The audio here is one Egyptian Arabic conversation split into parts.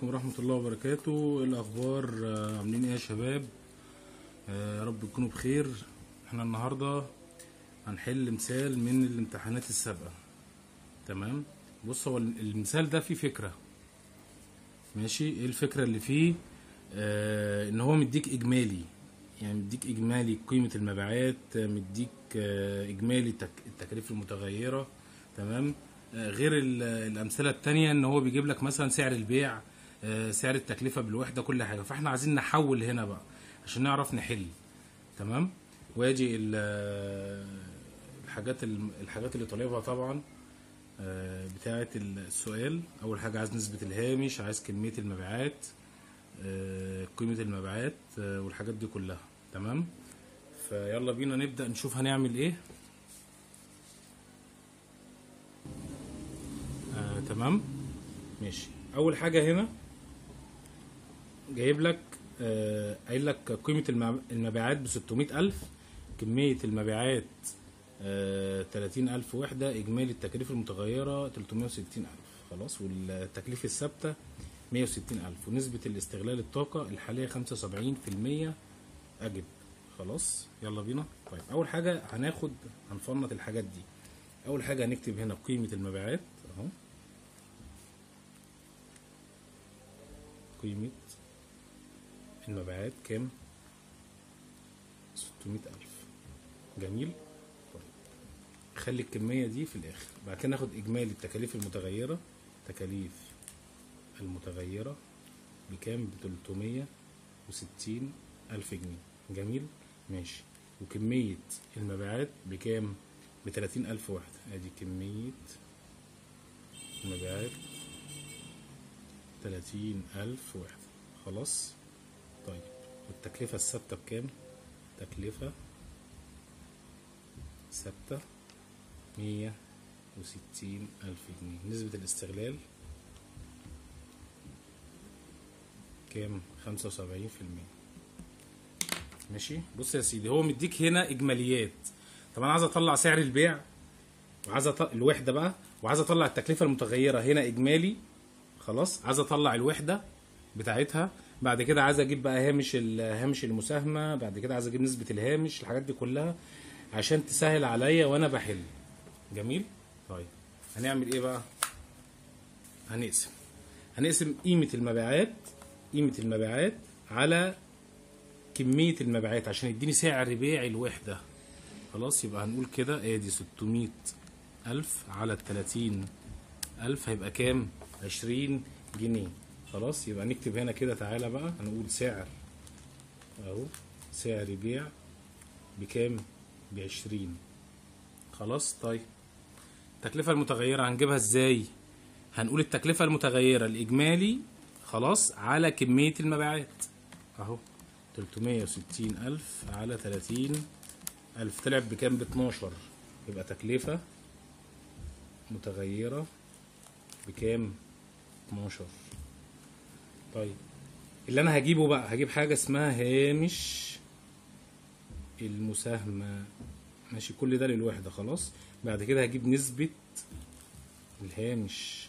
عليكم ورحمة الله وبركاته ايه الأخبار آه، عاملين ايه يا شباب آه، يا رب تكونوا بخير احنا النهاردة هنحل مثال من الامتحانات السابقة تمام بص هو المثال ده فيه فكرة ماشي ايه الفكرة اللي فيه آه ان هو مديك اجمالي يعني مديك اجمالي قيمة المبيعات آه، مديك آه اجمالي التك- التكاليف المتغيرة تمام آه غير ال- الامثلة التانية ان هو بيجيب لك مثلا سعر البيع آه سعر التكلفة بالوحدة كل حاجة فاحنا عايزين نحول هنا بقى عشان نعرف نحل تمام واجي ال- آه، الحاجات الم- الحاجات اللي طالبها طبعا آه، بتاعة السؤال أول حاجة عايز نسبة الهامش عايز كمية المبيعات آه، قيمة المبيعات آه، والحاجات دي كلها تمام فيلا بينا نبدأ نشوف هنعمل ايه آه، تمام ماشي أول حاجة هنا جايب لك آه، قايل لك قيمة المب- المبيعات ب 600 ألف كمية المبيعات آه، 30 ألف وحدة إجمالي التكاليف المتغيرة 360 ألف خلاص والتكليف الثابتة 160 ألف ونسبة الاستغلال الطاقة الحالية 75% أجب خلاص يلا بينا طيب أول حاجة هناخد هنفنط الحاجات دي أول حاجة هنكتب هنا قيمة المبيعات أهو قيمة المبيعات كام 600 ألف جميل طيب خلي الكمية دي في الآخر بعد كده ناخد إجمالي التكاليف المتغيرة تكاليف المتغيرة بكام ب 360 ألف جنيه جميل ماشي وكمية المبيعات بكام ب 30 ألف وحدة ادي كمية المبيعات 30 ألف وحدة خلاص طيب والتكلفة الثابتة بكام تكلفة ثابتة مية وستين ألف جنيه نسبة الاستغلال كام خمسة وسبعين في المية ماشي بص يا سيدي هو مديك هنا إجماليات طب أنا عايز أطلع سعر البيع وعايز أط... الوحدة بقى وعايز أطلع التكلفة المتغيرة هنا إجمالي خلاص عايز أطلع الوحدة بتاعتها بعد كده عايز اجيب بقى هامش ال- هامش المساهمه بعد كده عايز اجيب نسبه الهامش الحاجات دي كلها عشان تسهل عليا وانا بحل جميل طيب هنعمل ايه بقى هنقسم هنقسم قيمه المبيعات قيمه المبيعات على كميه المبيعات عشان يديني سعر بيع الوحده خلاص يبقى هنقول كده ادي 600 ألف على التلاتين ألف هيبقى كام؟ عشرين جنيه خلاص يبقى نكتب هنا كده تعالى بقى هنقول سعر اهو سعر بيع بكام؟ بعشرين خلاص طيب التكلفة المتغيرة هنجيبها ازاي؟ هنقول التكلفة المتغيرة الإجمالي خلاص على كمية المبيعات اهو 360 ألف على 30 ألف طلع بكام؟ ب 12 يبقى تكلفة متغيرة بكام 12 طيب اللي انا هجيبه بقى هجيب حاجة اسمها هامش المساهمة ماشي كل ده للوحدة خلاص بعد كده هجيب نسبة الهامش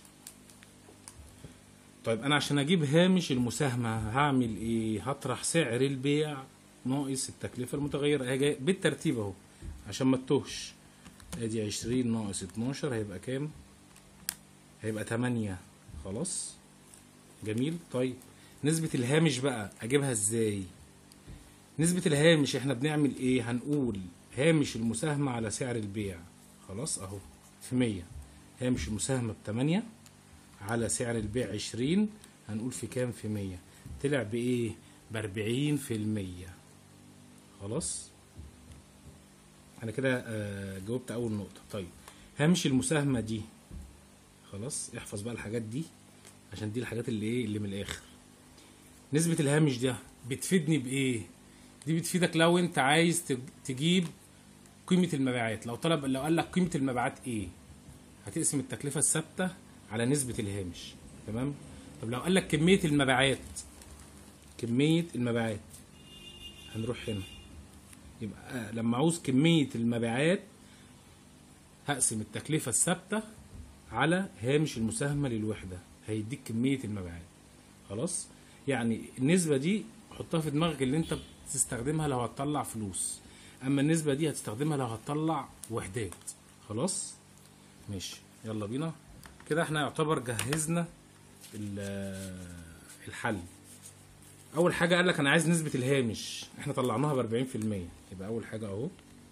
طيب انا عشان اجيب هامش المساهمة هعمل ايه هطرح سعر البيع ناقص التكلفة المتغيرة هي جاي بالترتيب اهو عشان ما تتوهش ادي عشرين ناقص اتناشر هيبقى كام هيبقى تمانية خلاص جميل طيب نسبة الهامش بقى اجيبها ازاي نسبة الهامش احنا بنعمل ايه هنقول هامش المساهمة على سعر البيع خلاص اهو في مية هامش المساهمة بتمانية على سعر البيع عشرين هنقول في كام في مية طلع بايه باربعين في المية خلاص انا كده آه، جاوبت اول نقطة طيب هامش المساهمة دي خلاص احفظ بقى الحاجات دي عشان دي الحاجات اللي ايه اللي من الاخر نسبة الهامش ده بتفيدني بايه دي بتفيدك لو انت عايز تج- تجيب قيمة المبيعات لو طلب لو قال لك قيمة المبيعات ايه هتقسم التكلفة الثابتة على نسبة الهامش تمام طب لو قال لك كمية المبيعات كمية المبيعات هنروح هنا يبقى آه، لما عاوز كمية المبيعات هقسم التكلفة الثابتة على هامش المساهمة للوحدة هيديك كمية المبيعات خلاص يعني النسبة دي حطها في دماغك اللي انت بتستخدمها لو هتطلع فلوس اما النسبة دي هتستخدمها لو هتطلع وحدات خلاص ماشي يلا بينا كده احنا يعتبر جهزنا ال- الحل اول حاجة قال لك انا عايز نسبة الهامش احنا طلعناها ب 40% يبقى اول حاجة اهو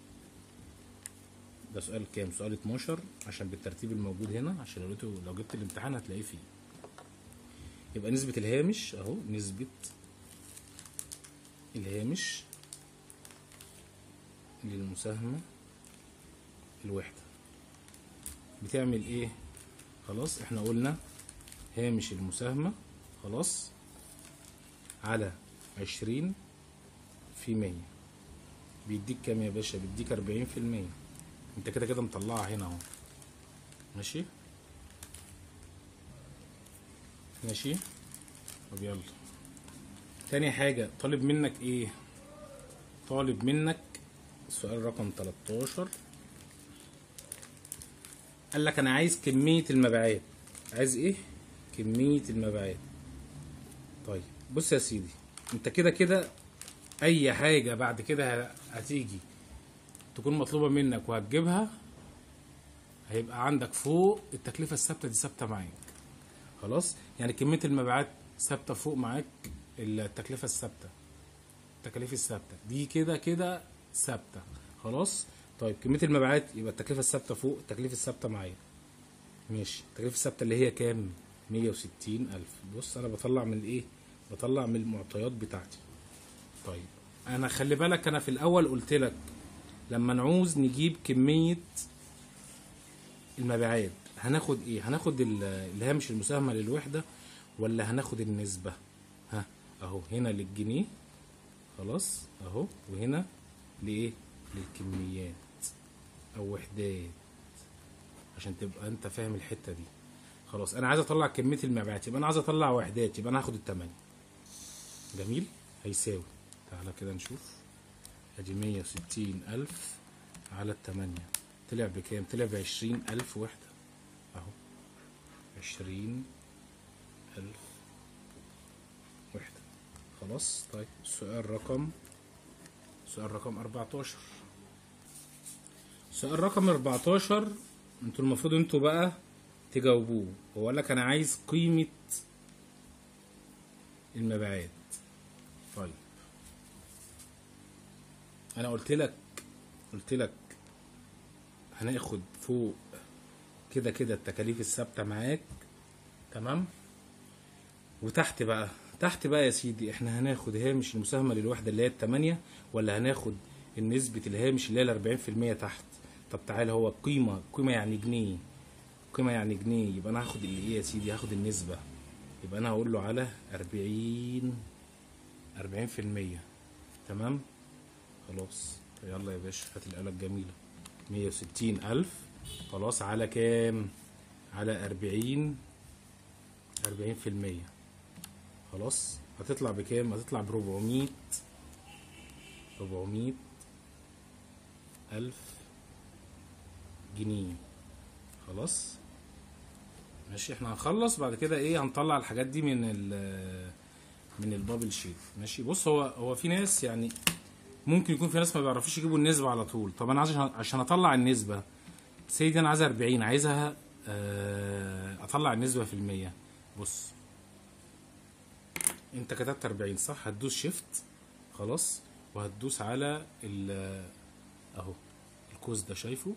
ده سؤال كام سؤال 12 عشان بالترتيب الموجود هنا عشان لو لقيته- لو جبت الامتحان هتلاقيه فيه يبقى نسبة الهامش اهو نسبة الهامش للمساهمة الوحدة بتعمل ايه خلاص احنا قلنا هامش المساهمة خلاص على عشرين في مية بيديك كام يا باشا بيديك أربعين في المية انت كده كده مطلعها هنا اهو ماشي ماشي طب يلا تاني حاجة طالب منك ايه طالب منك سؤال رقم 13 قال لك انا عايز كمية المبيعات عايز ايه كمية المبيعات طيب بص يا سيدي انت كده كده اي حاجة بعد كده هتيجي تكون مطلوبة منك وهتجيبها هيبقى عندك فوق التكلفة الثابتة دي ثابتة معاك خلاص يعني كمية المبيعات ثابتة فوق معاك التكلفة الثابتة التكاليف الثابتة دي كده كده ثابتة خلاص طيب كمية المبيعات يبقى التكلفة الثابتة فوق التكلفة الثابتة معايا ماشي التكلفة الثابتة اللي هي كام؟ 160 ألف بص أنا بطلع من الإيه؟ بطلع من المعطيات بتاعتي طيب أنا خلي بالك أنا في الأول قلت لك لما نعوز نجيب كمية المبيعات هناخد ايه هناخد ال- الهامش المساهمة للوحدة ولا هناخد النسبة ها اهو هنا للجنيه خلاص اهو وهنا لايه للكميات او وحدات عشان تبقى انت فاهم الحتة دي خلاص انا عايز اطلع كمية المبيعات يبقى انا عايز اطلع وحدات يبقى انا هاخد التمانية جميل هيساوي تعالى كده نشوف ادي مية وستين الف على التمانية طلع بكام طلع بعشرين الف وحدة اهو عشرين الف وحدة خلاص طيب السؤال رقم سؤال رقم 14 سؤال رقم 14 انتوا المفروض انتوا بقى تجاوبوه هو قال لك انا عايز قيمة المبيعات طيب انا قلت لك قلت لك هناخد فوق كده كده التكاليف الثابتة معاك تمام وتحت بقى تحت بقى يا سيدي احنا هناخد هامش المساهمة للوحدة اللي هي التمانية ولا هناخد نسبة الهامش اللي هي الأربعين في المية تحت طب تعالى هو قيمة قيمة يعني جنيه قيمة يعني جنيه يبقى أنا هاخد اللي إيه يا سيدي هاخد النسبة يبقى أنا هقول له على أربعين أربعين في المية تمام خلاص يلا يا باشا هات الآلة الجميلة مية وستين ألف خلاص على كام على أربعين أربعين في المية خلاص هتطلع بكام هتطلع بربعمية ربعمية ألف جنيه خلاص ماشي احنا هنخلص بعد كده ايه هنطلع الحاجات دي من ال من البابل شيت ماشي بص هو هو في ناس يعني ممكن يكون في ناس ما بيعرفوش يجيبوا النسبة على طول طب انا عشان عشان اطلع النسبة سيدي انا عايزها 40 عايزها آه، اطلع النسبة في المية بص انت كتبت 40 صح هتدوس شيفت خلاص وهتدوس على ال اهو القوس ده شايفه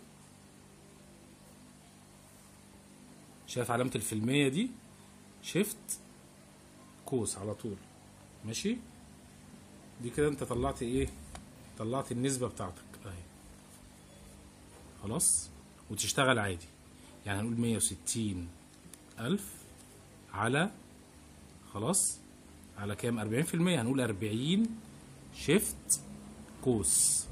شايف علامة الفيلمية دي شيفت قوس على طول ماشي دي كده انت طلعت ايه طلعت النسبة بتاعتك اهي خلاص وتشتغل عادي يعني هنقول مية وستين ألف على خلاص على كام أربعين في المية هنقول أربعين شيفت قوس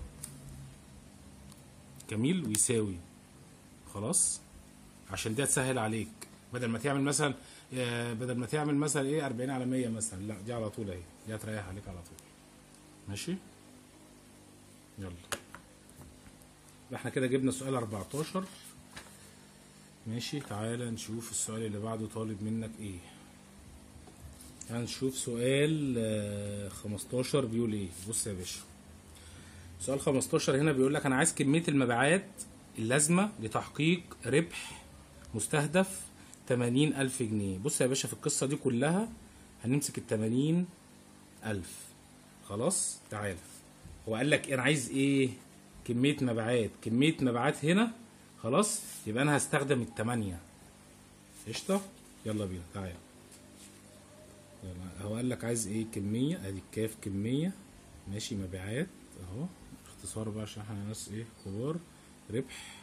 جميل ويساوي خلاص عشان دي هتسهل عليك بدل ما تعمل مثلا آه، بدل ما تعمل مثلا ايه 40 على 100 مثلا لا دي على طول اهي دي هتريح عليك على طول ماشي يلا يبقى احنا كده جبنا سؤال 14 ماشي تعالى نشوف السؤال اللي بعده طالب منك ايه هنشوف سؤال آه، 15 بيقول ايه بص يا باشا سؤال 15 هنا بيقول لك انا عايز كمية المبيعات اللازمة لتحقيق ربح مستهدف 80 ألف جنيه بص يا باشا في القصة دي كلها هنمسك ال 80 ألف خلاص تعالى هو قال لك انا عايز ايه كمية مبيعات كمية مبيعات هنا خلاص يبقى انا هستخدم التمانية قشطة يلا بينا تعالى يلا هو قال لك عايز ايه كمية ادي الكاف كمية ماشي مبيعات اهو اختصار بقى عشان احنا ناس ايه كبار ربح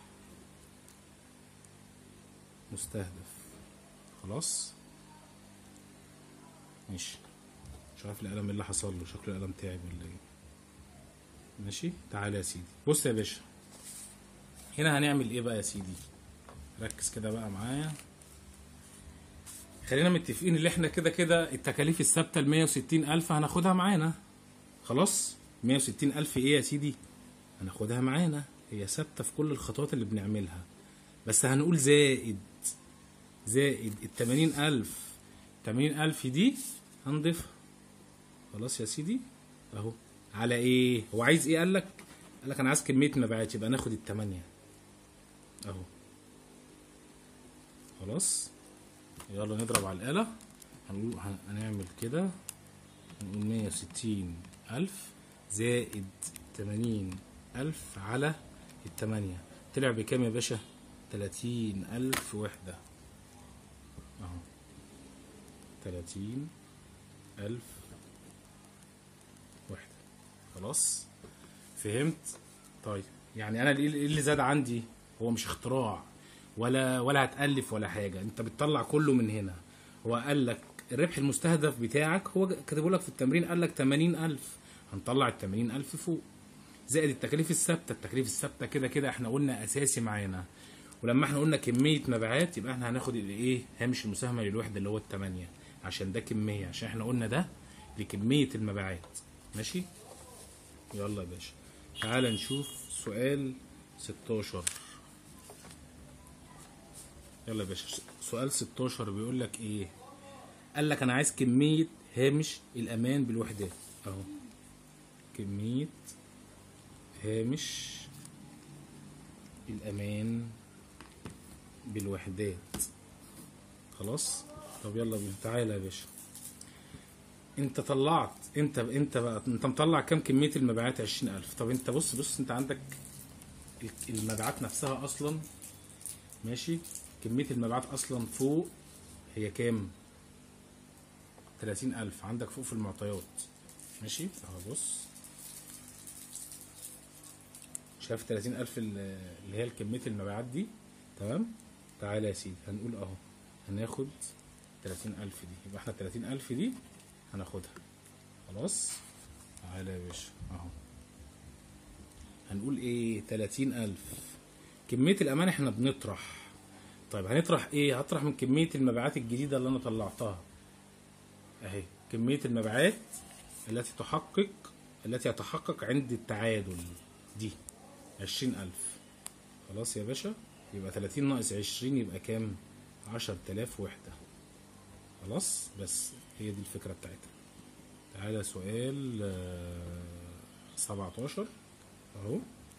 مستهدف خلاص ماشي مش عارف القلم ايه اللي حصل له شكله القلم تعب ولا ايه ماشي تعالى يا سيدي بص يا باشا هنا هنعمل ايه بقى يا سيدي ركز كده بقى معايا خلينا متفقين ان احنا كده كده التكاليف الثابته ال 160 الف هناخدها معانا خلاص 160 الف ايه يا سيدي هناخدها معانا هي ثابته في كل الخطوات اللي بنعملها بس هنقول زائد زائد ال 80 الف 80 الف دي هنضيفها خلاص يا سيدي اهو على ايه هو عايز ايه قال لك قال لك انا عايز كميه مبيعات يبقى ناخد التمانية اهو خلاص يلا نضرب على الآلة هنقول هن- هنعمل كده هنقول مية وستين ألف زائد تمانين ألف على التمانية طلع بكام يا باشا تلاتين ألف وحدة أهو تلاتين ألف وحدة خلاص فهمت طيب يعني انا ايه إيه اللي زاد عندي هو مش اختراع ولا ولا هتالف ولا حاجه انت بتطلع كله من هنا هو قال لك الربح المستهدف بتاعك هو كاتبه لك في التمرين قال لك 80000 هنطلع ال 80000 فوق زائد التكاليف الثابته التكاليف الثابته كده كده احنا قلنا اساسي معانا ولما احنا قلنا كميه مبيعات يبقى احنا هناخد الايه هامش المساهمه للوحده اللي هو الثمانيه عشان ده كميه عشان احنا قلنا ده لكميه المبيعات ماشي يلا يا باشا تعال نشوف سؤال 16 يلا يا باشا سؤال 16 بيقول لك ايه قال لك انا عايز كمية هامش الامان بالوحدات اهو كمية هامش الامان بالوحدات خلاص طب يلا بينا تعالى يا باشا انت طلعت انت انت بقى انت مطلع كام كميه المبيعات 20000 طب انت بص بص انت عندك المبيعات نفسها اصلا ماشي كميه المبيعات اصلا فوق هي كام 30000 عندك فوق في المعطيات ماشي اهو بص شايف 30000 ال- اللي هي كميه المبيعات دي تمام تعالى يا سيدي هنقول اهو هناخد 30000 دي يبقى احنا 30000 دي هناخدها خلاص تعالى يا باشا اهو هنقول ايه 30000 كمية الأمان احنا بنطرح طيب هنطرح ايه هطرح من كمية المبيعات الجديدة اللي أنا طلعتها اهي كمية المبيعات التي تحقق التي يتحقق عند التعادل دي عشرين ألف خلاص يا باشا يبقى تلاتين ناقص عشرين يبقى كام عشر تلاف وحدة خلاص بس هي دي الفكرة بتاعتها تعالى سؤال سبعتاشر اهو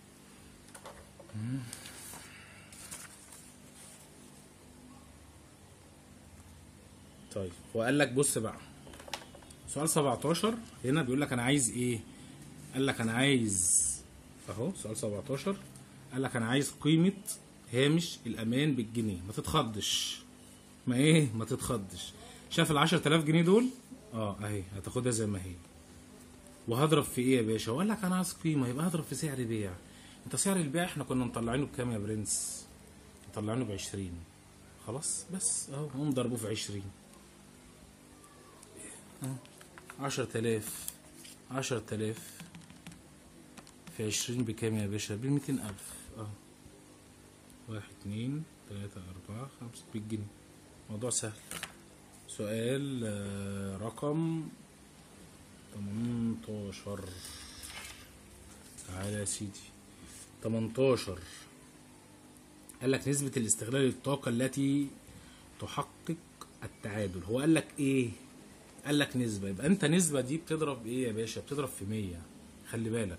طيب هو قال لك بص بقى سؤال 17 هنا بيقول لك انا عايز ايه قال لك انا عايز اهو سؤال 17 قال لك انا عايز قيمة هامش الامان بالجنيه ما تتخضش ما ايه ما تتخضش شايف ال 10000 جنيه دول اه اهي هتاخدها زي ما هي وهضرب في ايه يا باشا وقال لك انا عايز قيمه يبقى هضرب في سعر بيع انت سعر البيع احنا كنا مطلعينه بكام يا برنس مطلعينه ب 20 خلاص بس اهو هم ضربوه في 20 عشرة آلاف عشرة آلاف في عشرين بكام يا باشا بميتين ألف اه واحد اتنين تلاتة أربعة خمسة بالجنيه موضوع سهل سؤال آه، رقم تمنتاشر تعالى يا سيدي تمنتاشر قال لك نسبة الاستغلال للطاقة التي تحقق التعادل هو قال لك ايه قال لك نسبة يبقى انت نسبة دي بتضرب ايه يا باشا بتضرب في مية خلي بالك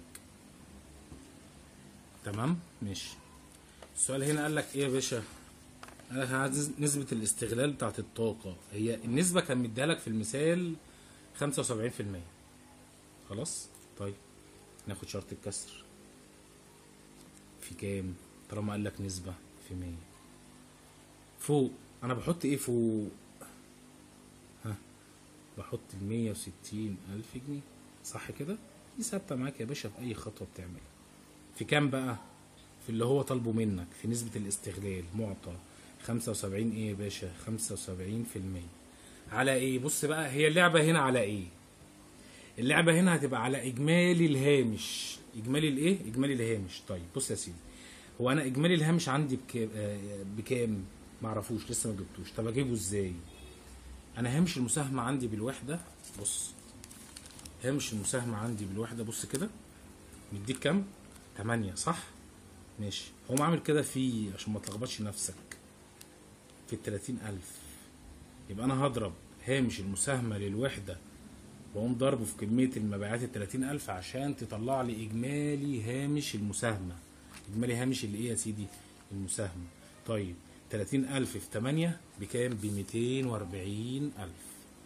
تمام ماشي السؤال هنا قال لك ايه يا باشا قال لك عايز نسبة الاستغلال بتاعت الطاقة هي النسبة كان مديها لك في المثال خمسة وسبعين في المية خلاص طيب ناخد شرط الكسر في كام طالما قال لك نسبة في مية فوق انا بحط ايه فوق ها بحط المية وستين الف جنيه صح كده دي ثابتة معاك يا باشا في اي خطوة بتعملها في كام بقى في اللي هو طالبه منك في نسبة الاستغلال معطى خمسة وسبعين ايه يا باشا خمسة وسبعين في المية على ايه بص بقى هي اللعبة هنا على ايه اللعبة هنا هتبقى على اجمالي الهامش اجمالي الايه اجمالي الهامش طيب بص يا سيدي هو انا اجمالي الهامش عندي بكام آه بكام معرفوش لسه ما جبتوش طب اجيبه ازاي انا هامش المساهمة عندي بالوحدة بص هامش المساهمة عندي بالوحدة بص كده مديك كام تمانية صح ماشي هو عامل كده في عشان ما تلخبطش نفسك في التلاتين ألف يبقى أنا هضرب هامش المساهمة للوحدة وأقوم ضربه في كمية المبيعات التلاتين ألف عشان تطلع لي إجمالي هامش المساهمة إجمالي هامش اللي إيه يا سيدي المساهمة طيب تلاتين ألف في تمانية بكام بميتين وأربعين ألف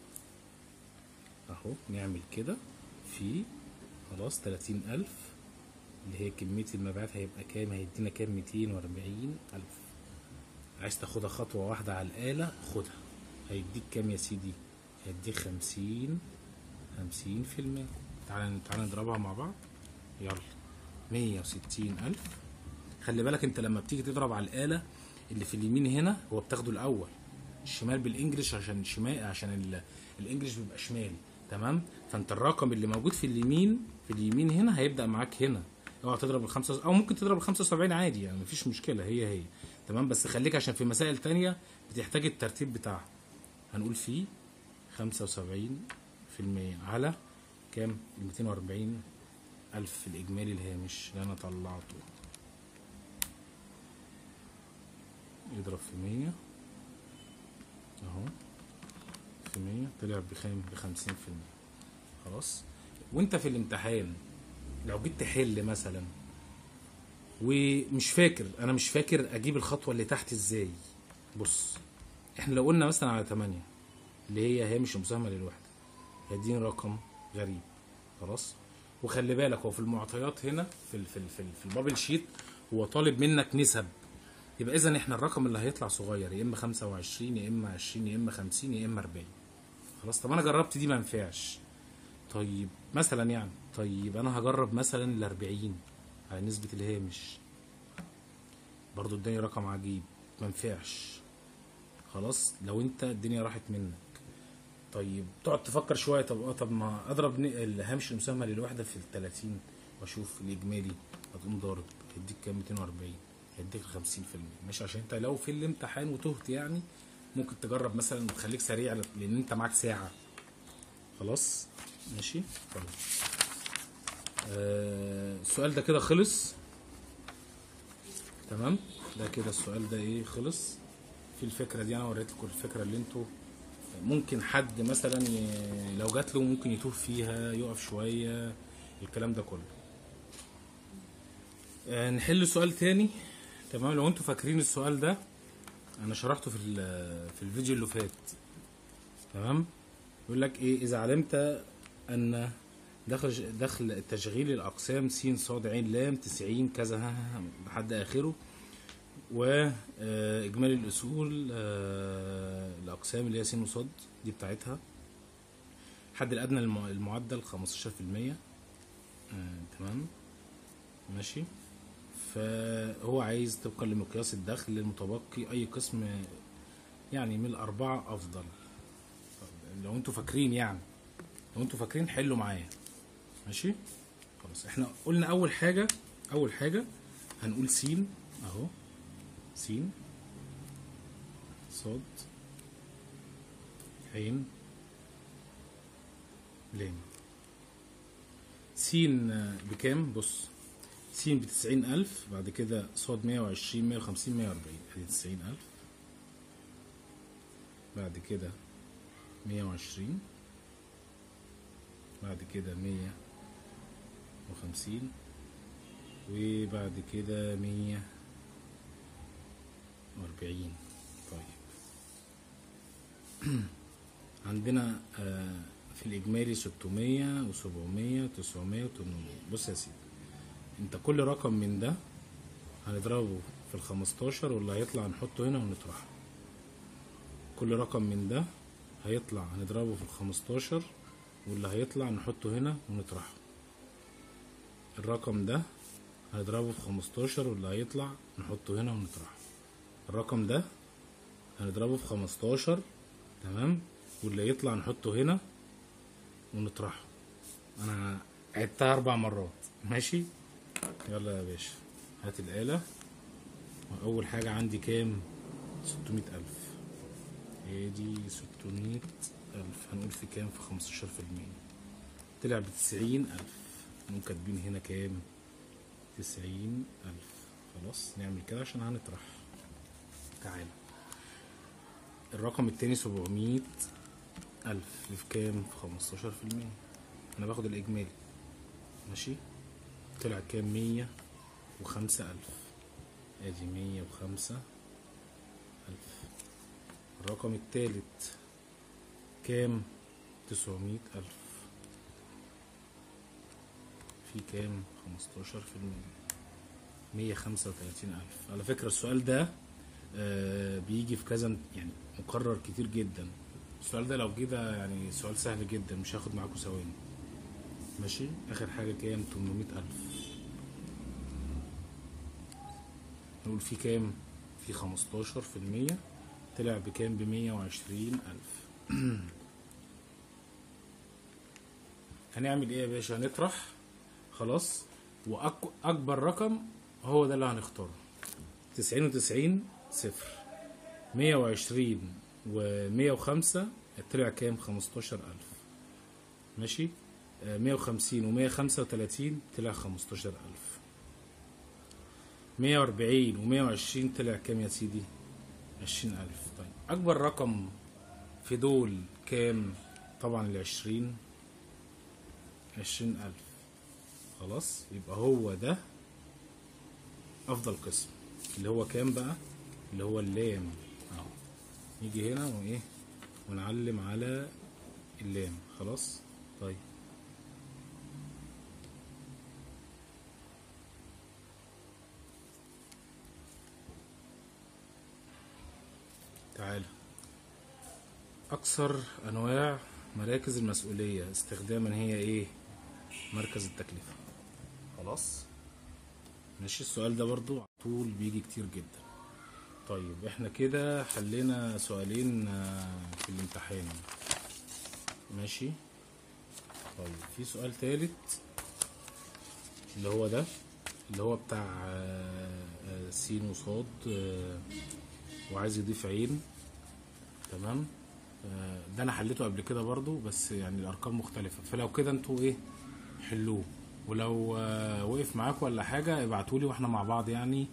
أهو نعمل كده في خلاص تلاتين ألف اللي هي كمية المبيعات هيبقى كام هيدينا كام ميتين وأربعين ألف عايز تاخدها خطوة واحدة على الآلة خدها هيديك كام يا سيدي هيديك خمسين خمسين في المية تعالى تعالى نضربها مع بعض يلا مية وستين ألف خلي بالك انت لما بتيجي تضرب على الآلة اللي في اليمين هنا هو بتاخده الأول الشمال بالإنجلش عشان الشمال عشان ال... الإنجلش بيبقى شمال تمام فانت الرقم اللي موجود في اليمين في اليمين هنا هيبدأ معاك هنا اوعى تضرب الخمسة او ممكن تضرب الخمسة وسبعين عادي يعني مفيش مشكلة هي هي تمام بس خليك عشان في مسائل تانية بتحتاج الترتيب بتاعها هنقول فيه خمسة وسبعين في المية على كام ميتين وأربعين ألف الإجمالي الهامش اللي أنا طلعته يضرب في مية أهو في مية طلع بخام بخمسين في المية خلاص وانت في الامتحان لو جيت تحل مثلا ومش فاكر انا مش فاكر اجيب الخطوه اللي تحت ازاي بص احنا لو قلنا مثلا على 8 اللي هي هامش المساهمه للوحده هيديني رقم غريب خلاص وخلي بالك هو في المعطيات هنا في ال في ال في, ال في البابل شيت هو طالب منك نسب يبقى اذا احنا الرقم اللي هيطلع صغير يا اما 25 يا اما 20 يا اما 50 يا اما 40 خلاص طب انا جربت دي ما ينفعش طيب مثلا يعني طيب انا هجرب مثلا ال 40 على نسبة الهامش برضو اداني رقم عجيب ما ينفعش خلاص لو انت الدنيا راحت منك طيب تقعد تفكر شويه طب اه طب ما اضرب ن- الهامش المساهمه للوحده في ال 30 واشوف الاجمالي هتقوم ضارب هيديك كام 240 هيديك 50% ماشي عشان انت لو في الامتحان وتهت يعني ممكن تجرب مثلا وتخليك سريع لان انت معاك ساعه خلاص ماشي طيب آه السؤال ده كده خلص تمام ده كده السؤال ده ايه خلص في الفكره دي انا وريت لكم الفكره اللي انتوا ممكن حد مثلا ي... لو جات له ممكن يتوه فيها يقف شويه الكلام ده كله آه نحل سؤال تاني تمام لو انتوا فاكرين السؤال ده انا شرحته في ال- في الفيديو اللي فات تمام يقول لك ايه اذا علمت ان دخل دخل تشغيل الاقسام س ص ع ل 90 كذا ها ها ها لحد اخره واجمالي الاصول آه، الاقسام اللي هي س وص دي بتاعتها الحد الادنى للم- المعدل 15% آه، تمام ماشي فهو عايز طبقا لمقياس الدخل المتبقي اي قسم يعني من الاربعه افضل طب لو انتوا فاكرين يعني لو انتوا فاكرين حلوا معايا ماشي خلاص احنا قلنا اول حاجه اول حاجه هنقول س اهو س صاد عين لام س بكام بص س بتسعين ألف بعد كده صاد مية وعشرين مية وخمسين مية وأربعين ادي تسعين ألف بعد كده مية وعشرين بعد كده مية وخمسين وبعد كده مية وأربعين طيب عندنا آه، في الإجمالي ستمية وسبعمية تسعمية وتمنمية بص يا سيدي انت كل رقم من ده هنضربه في الخمستاشر واللي هيطلع نحطه هنا ونطرحه كل رقم من ده هيطلع هنضربه في الخمستاشر واللي هيطلع نحطه هنا ونطرحه الرقم ده هنضربه في خمستاشر واللي هيطلع نحطه هنا ونطرحه الرقم ده هنضربه في خمستاشر تمام واللي يطلع نحطه هنا ونطرحه انا عدتها اربع مرات ماشي يلا يا باشا هات الآلة وأول حاجة عندي كام ستمية ألف ادي ستمية ألف هنقول في كام في خمستاشر في المية طلع بتسعين ألف نقوم كاتبين هنا كام تسعين ألف خلاص نعمل كده عشان هنطرح تعالى الرقم التاني سبعمية ألف في كام في خمستاشر في المية أنا باخد الإجمالي ماشي طلع كام مية وخمسة ألف ادي مية وخمسة ألف الرقم التالت كام تسعمية ألف في كام خمستاشر في المية مية خمسة وتلاتين ألف على فكرة السؤال ده آه بيجي في كذا يعني مكرر كتير جدا السؤال ده لو جه ده يعني سؤال سهل جدا مش هاخد معاكم ثواني ماشي اخر حاجة كام 800 الف نقول في كام في 15 في المية طلع بكام بمية وعشرين الف هنعمل ايه يا باشا هنطرح خلاص واكبر رقم هو ده اللي هنختاره تسعين وتسعين صفر مية وعشرين ومية وخمسة طلع كام خمستاشر الف ماشي مية وخمسين ومية خمسة وتلاتين طلع خمستاشر ألف مية وأربعين ومية وعشرين طلع كام يا سيدي عشرين ألف طيب أكبر رقم في دول كام طبعا العشرين عشرين ألف خلاص يبقى هو ده أفضل قسم اللي هو كام بقى اللي هو اللام أهو نيجي هنا وإيه ونعلم على اللام خلاص طيب تعالى أكثر أنواع مراكز المسؤولية استخداما هي إيه؟ مركز التكلفة خلاص ماشي السؤال ده برضو على طول بيجي كتير جدا طيب احنا كده حلينا سؤالين في الامتحان ماشي طيب في سؤال تالت اللي هو ده اللي هو بتاع س وصاد وعايز يضيف عين تمام ده انا حليته قبل كده برضو بس يعني الارقام مختلفه فلو كده انتوا ايه حلوه ولو وقف معاكم ولا حاجه ابعتولي واحنا مع بعض يعني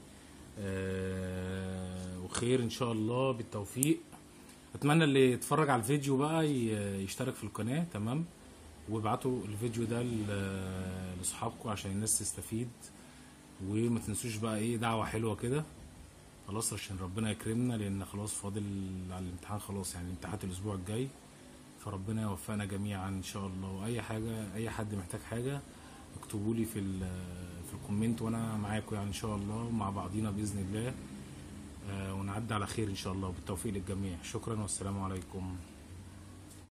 وخير ان شاء الله بالتوفيق اتمنى اللي يتفرج على الفيديو بقى يشترك في القناه تمام وابعتوا الفيديو ده لاصحابكم عشان الناس تستفيد وما تنسوش بقى ايه دعوه حلوه كده خلاص عشان ربنا يكرمنا لان خلاص فاضل على الامتحان خلاص يعني امتحانات الاسبوع الجاي فربنا يوفقنا جميعا ان شاء الله واي حاجه اي حد محتاج حاجه اكتبوا لي في في الكومنت وانا معاكم يعني ان شاء الله مع بعضينا باذن الله آه ونعدي على خير ان شاء الله وبالتوفيق للجميع شكرا والسلام عليكم